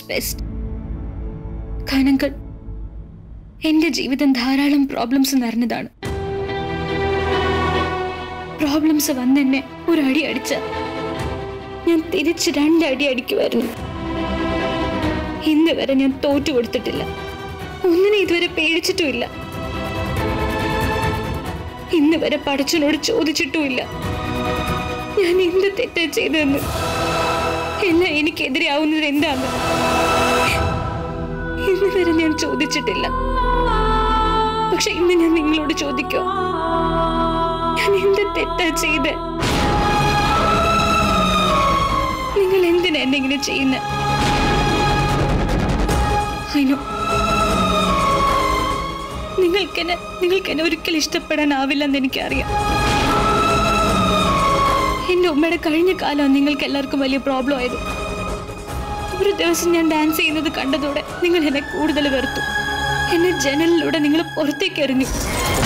it's best കാനങ്കൾ എന്റെ ജീവിതം ധാരാളം പ്രോബ്ലംസ് നിറഞ്ഞതാണ് പ്രോബ്ലംസ് വന്നെന്നെ ഒരടി അടിച്ച ഞാൻ തിരിച്ച് രണ്ടടി അടിക്കുമായിരുന്നു ഇന്ന് വരെ ഞാൻ തോറ്റു കൊടുത്തിട്ടില്ല ഒന്നിനെ ഇതുവരെ പേടിച്ചിട്ടുമില്ല ഇന്ന് വരെ പടച്ചനോട് ചോദിച്ചിട്ടുമില്ല ഞാൻ എന്ത് തെറ്റാ ചെയ്തതെന്ന് എല്ലാം എനിക്കെതിരെ ആവുന്നത് എന്താണ് ഇന്ന് വരെ ഞാൻ ചോദിച്ചിട്ടില്ല പക്ഷെ ഇന്ന് ഞാൻ നിങ്ങളോട് ചോദിക്കോ ഞാൻ എന്ത് തെറ്റാ ചെയ്ത് നിങ്ങൾ എന്തിനാ എന്നെ ഇങ്ങനെ ചെയ്യുന്നത് അയ്യോ നിങ്ങൾക്കെന്നെ നിങ്ങൾക്കെന്നെ ഒരിക്കലും ഇഷ്ടപ്പെടാനാവില്ലെന്ന് എനിക്കറിയാം എന്റെ ഉമ്മയുടെ കഴിഞ്ഞ കാലം നിങ്ങൾക്ക് എല്ലാവർക്കും വലിയ പ്രോബ്ലം ആയത് ഒരു ദിവസം ഞാൻ ഡാൻസ് ചെയ്യുന്നത് കണ്ടതോടെ നിങ്ങൾ എന്നെ കൂടുതൽ വെറുത്തു എന്നെ ജനലിലൂടെ നിങ്ങൾ പുറത്തേക്ക് എറിഞ്ഞു